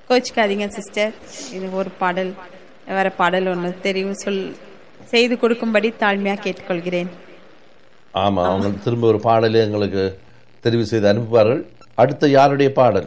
கோச்சிக்காதீங்க சிஸ்டர் இது ஒரு பாடல் வேற பாடல் ஒன்று தெரிவு சொல் செய்து கொடுக்கும்படி தாழ்மையா கேட்டுக்கொள்கிறேன் ஆமா அவங்க திரும்ப ஒரு பாடலை எங்களுக்கு தெரிவு செய்து அனுப்புவார்கள் அடுத்து யாருடைய பாடல்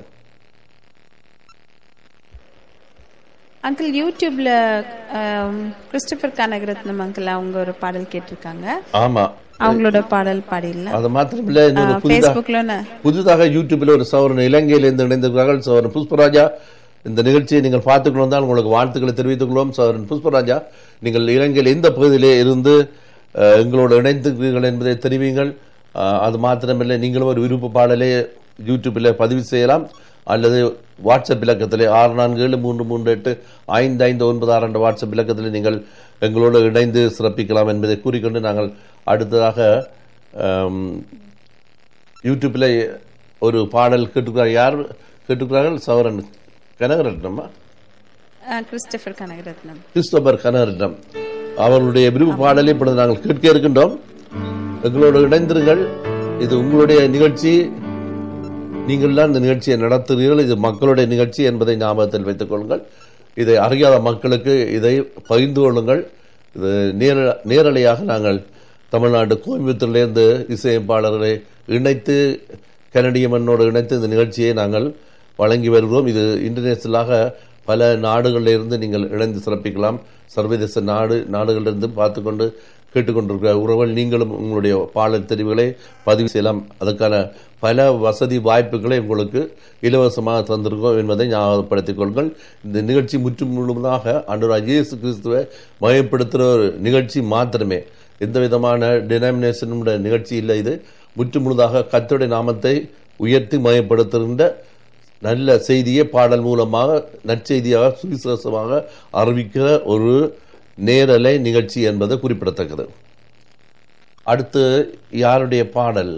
அங்கிள் யூடியூப்ல ஆம், கிறிஸ்டபர் கனகரத்னம் அங்கிள் அவங்க ஒரு பாடல் கேட்டிருக்காங்க ஆமா அவங்களோட பாடல் பாடிடலாம் அது மாத்திரமில்ல இன்னொரு புதிதாக ஃபேஸ்புக்ல புதிதாக யூடியூபில் ஒரு சவரன் இலங்கையிலிருந்து இணைந்திருக்கிறார்கள் சவரன் புஷ்பராஜா இந்த நிகழ்ச்சியை நீங்கள் பார்த்துக்கணும் தான் உங்களுக்கு வாழ்த்துக்களை தெரிவித்துக் கொள்வோம் சவரன் புஷ்பராஜா நீங்கள் இலங்கையில் எந்த பகுதியிலே இருந்து அஹ், எங்களோடு இணைந்திருக்கிறீர்கள் என்பதை தெரிவிங்கள் அஹ், அது மாத்திரமில்லை நீங்களும் ஒரு விருப்ப பாடலை யூடியூப்பில் பதிவு செய்யலாம் அல்லது வாட்ஸ்அப் இலக்கத்திலே ஆறு நான்கு ஏழு மூன்று மூன்று எட்டு ஐந்து ஐந்து ஒன்பது ஆறு என்ற வாட்ஸ்அப் இலக்கத்தில் நீங்கள் எங்களோடு இணைந்து சிறப்பிக்கலாம் என்பதை கூறிக்கொண்டு நாங்கள் அடுத்ததாக அம், யூடியூப்ல ஒரு பாடல் கேட்டுக்கிறார் யார் கேட்டுக்கிறார்கள் சவரன் கனகரட்னமா கிறிஸ்டபர் கனகரத்னம் கிறிஸ்தோபர் கனகரட்னம் அவர்களுடைய விருப்பு பாடலை இப்பொழுது நாங்கள் கேட்க இருக்கின்றோம் எங்களோடு இணைந்திருங்கள் இது உங்களுடைய நிகழ்ச்சி நீங்கள் தான் இந்த நிகழ்ச்சியை நடத்துகிறீர்கள் இது மக்களுடைய நிகழ்ச்சி என்பதை ஞாபகத்தில் வைத்துக் கொள்ளுங்கள் இதை அறியாத மக்களுக்கு இதை பகிர்ந்து கொள்ளுங்கள் இது நேர நேரலையாக நாங்கள் தமிழ்நாடு கோயம்புத்தூர்லேருந்து இசையமைப்பாளர்களை இணைத்து கனடிய மண்ணோடு இணைத்து இந்த நிகழ்ச்சியை நாங்கள் வழங்கி வருகிறோம் இது இன்டர்நேஷனலாக பல நாடுகளில் இருந்து நீங்கள் இணைந்து சிறப்பிக்கலாம் சர்வதேச நாடு நாடுகளிலிருந்து பார்த்துக்கொண்டு கேட்டுக்கொண்டிருக்கிற உறவுகள் நீங்களும் உங்களுடைய பாடல் தெரிவுகளை பதிவு செய்யலாம் அதற்கான பல வசதி வாய்ப்புகளை உங்களுக்கு இலவசமாக தந்திருக்கோம் என்பதை ஞாபகப்படுத்திக் கொள்ளுங்கள் இந்த நிகழ்ச்சி முற்றும் முழுவதாக அன்றாட இயேசு கிறிஸ்துவை மயப்படுத்துகிற ஒரு நிகழ்ச்சி மாத்திரமே எந்த விதமான டினாமினேஷனுடைய நிகழ்ச்சி இல்லை இது முற்று முழுதாக கர்த்தருடைய நாமத்தை உயர்த்தி மயப்படுத்துகின்ற நல்ல செய்தியை பாடல் மூலமாக நற்செய்தியாக சுவிசேஷமாக அறிவிக்கிற ஒரு நேரலை நிகழ்ச்சி என்பது குறிப்பிடத்தக்கது அடுத்து யாருடைய பாடல்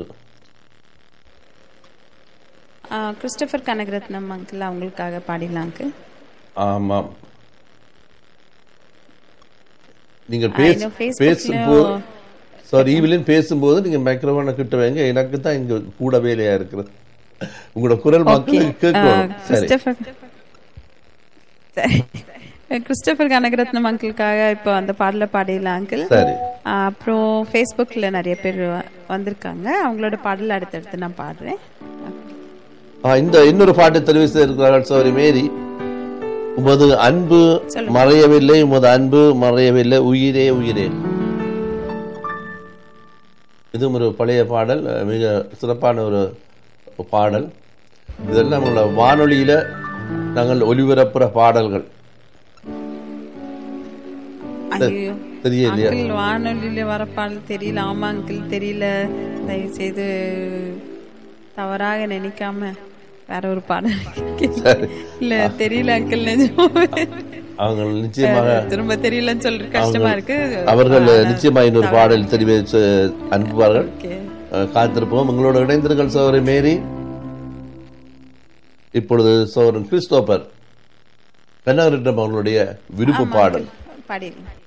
கிறிஸ்டபர் கனகரத்னம் அங்கிள் அவங்களுக்காக பாடிடலாம் அங்கிள் ஆமாம் நீங்கள் ஆ, பேச இன்னும் Facebookலயும் பேசும்போது சாரி ஈவிலின் பேசும்போது நீங்க மைக்ரோஃபோனை கிட்ட வைங்க எனக்கு தான் இங்க கூட வேலையா இருக்கிறது உங்களோட குரல் மக்களுக்கு கேட்கணும் சரி கிறிஸ்டபர் சரி. கிறிஸ்டபர் கனகரத்னம் அங்கிளுக்காக இப்போ அந்த பாடலை பாடிடலாம் அங்கிள் சரி அப்புறம் ஃபேஸ்புக்கில் நிறைய பேர் வ- வந்திருக்காங்க அவங்களோட பாடல் அடுத்தடுத்து நான் பாடுறேன் ஆ, இந்த இன்னொரு பாட்டு தெரிவு செய்திருக்கிறார்கள் சௌரி மேரி உமது அன்பு மறையவில்லை உமது அன்பு மறையவில்லை உயிரே உயிரே இதுவும் ஒரு பழைய பாடல் அஹ், மிக சிறப்பான ஒரு பாடல் இதெல்லாம் உள்ள வானொலியில நாங்கள் ஒலிபரப்புற பாடல்கள் ஐயோ தெரியலையா அங்கிள் வானொலியில வர பாடல் தெரியல ஆமா அங்கிள் தெரியல தயவு செய்து தவறாக நினைக்காம வேற ஒரு பாடல் கேளு. இல்ல தெரியல அங்கிள் நிஜமாவே அவங்க நிச்சயமாக திரும்ப தெரியலன்னு சொல்ற கஷ்டமா இருக்கு அவர்கள் நிச்சயமாக இன்னொரு பாடல் தெரிவித்து அனுப்புவார்கள் ஓகே அஹ், காத்திருப்போம் உங்களோட இணைந்திருங்கள் சோதரி மேரி இப்பொழுது சோதரன் கிறிஸ்தோபர் பெண்ணவரிடம் அவர்களுடைய விருப்ப பாடல் பாடிடலாம்